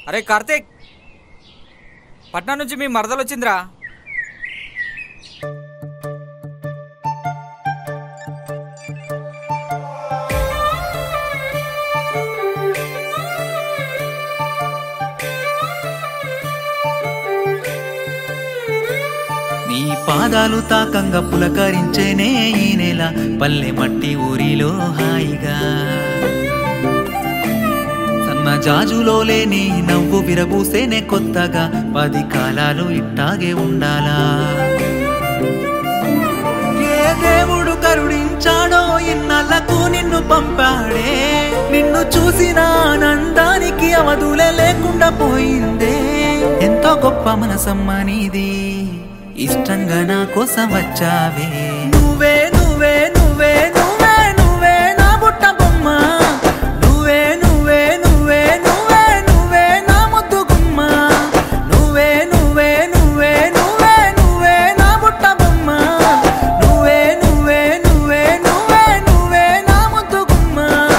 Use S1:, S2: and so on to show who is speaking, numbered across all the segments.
S1: అరే కార్తీక్ పట్నం నుంచి మీ మరదలు వచ్చిందిరా
S2: నీ పాదాలు తాకంగా పులకరించేనే ఈ నెల పల్లె మట్టి ఊరిలో హాయిగా సన్న జాజులో లేని నవ్వు విరబూసేనే కొత్తగా పది కాలాలు ఇట్టాగే ఉండాలా ఏ దేవుడు కరుణించాడో ఇన్నాళ్లకు నిన్ను పంపాడే నిన్ను చూసిన ఆనందానికి అవధులే లేకుండా పోయిందే ఎంతో గొప్ప మనసమ్మ నీది ఇష్టంగా నా కోసం వచ్చావే నువ్వే నువ్వే నువ్వే నువ్వే నువ్వే నా బుట్ట బొమ్మ నువ్వే నువ్వే నువ్వే నువ్వే నువ్వే నా ముద్దు గుమ్మ నువ్వే నువ్వే నువ్వే నువ్వే నువ్వే నా బుట్ట బొమ్మ నువ్వే నువ్వే నువ్వే నువ్వే నువ్వే నా ముద్దు గుమ్మ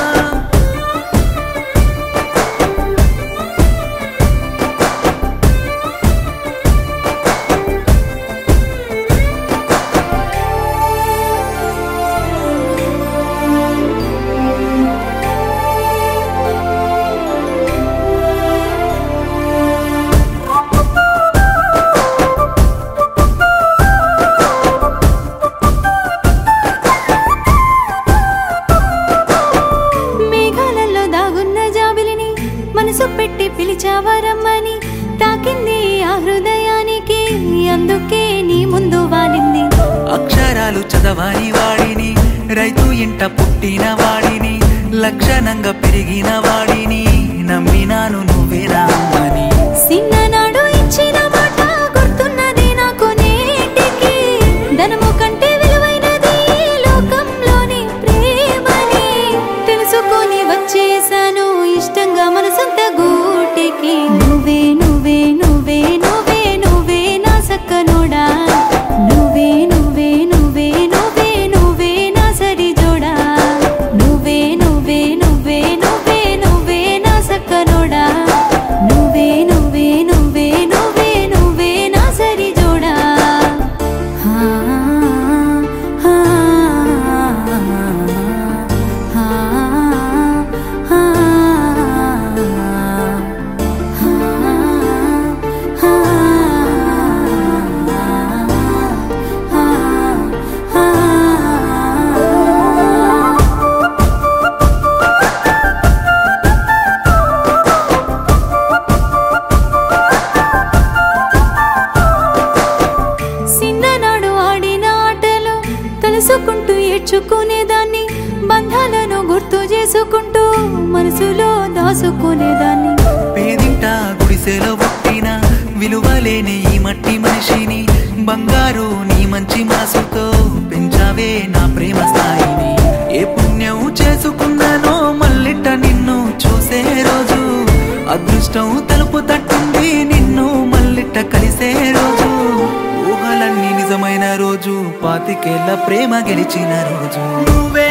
S3: మేఘాలలో దాగున్న జాబిలిని మనసు పెట్టి పిలిచావరమ్మని తాకింది ఆ హృదయానికి అందుకే నీ ముందు వాలింది
S2: అక్షరాలు చదవని వాడిని రైతు ఇంట పుట్టిన వాడిని లక్షణంగా పెరిగిన వాడిని నమ్మినాను నువ్వేనా అమ్మని
S3: సిన్ననాడు ఇచ్చిన మాట గుర్తున్నది నాకు నేటికి ధనము కంటే విలువైనది ఈ లోకంలోని ప్రేమని తెలుసుకొని వచ్చేసాను ఇష్టంగా మనసంత గూటికి నువ్వే నువ్వే నువ్వే నువ్వే నువ్వే నా సక్కనోడా నువ్వే నువ్వే నువ్వే నువ్వే నువ్వే నా సరి జోడా నువ్వే నువ్వే నువ్వే నువ్వే నువ్వే నా సక్కనోడా నువ్వే నువ్వే నువ్వే నువ్వే నువ్వే నా సరి జోడా హా హా హా హా చిన్ననాడు ఆడిన ఆటలు తలుసుకుంటూ ఏడ్చుకునేదాన్ని బంధాలను గుర్తు చేసుకుంటూ మనసులో దాచుకునేదాన్ని
S2: పేదింట గుడిసెలో పుట్టిన విలువలేని ఈ మట్టి మనిషిని బంగారు నీ మంచి మనసుతో పెంచావే నా ప్రేమ స్థాయిని ఏ పుణ్యం చేసుకున్నానో మల్లిట నిన్ను చూసే రోజు అదృష్టం తలుపు తట్టింది నిన్ను మల్లిట కలిసే రోజు ఊహలన్నీ నిజమైన రోజు పాతికేళ్ల ప్రేమ గెలిచిన రోజు నువ్వే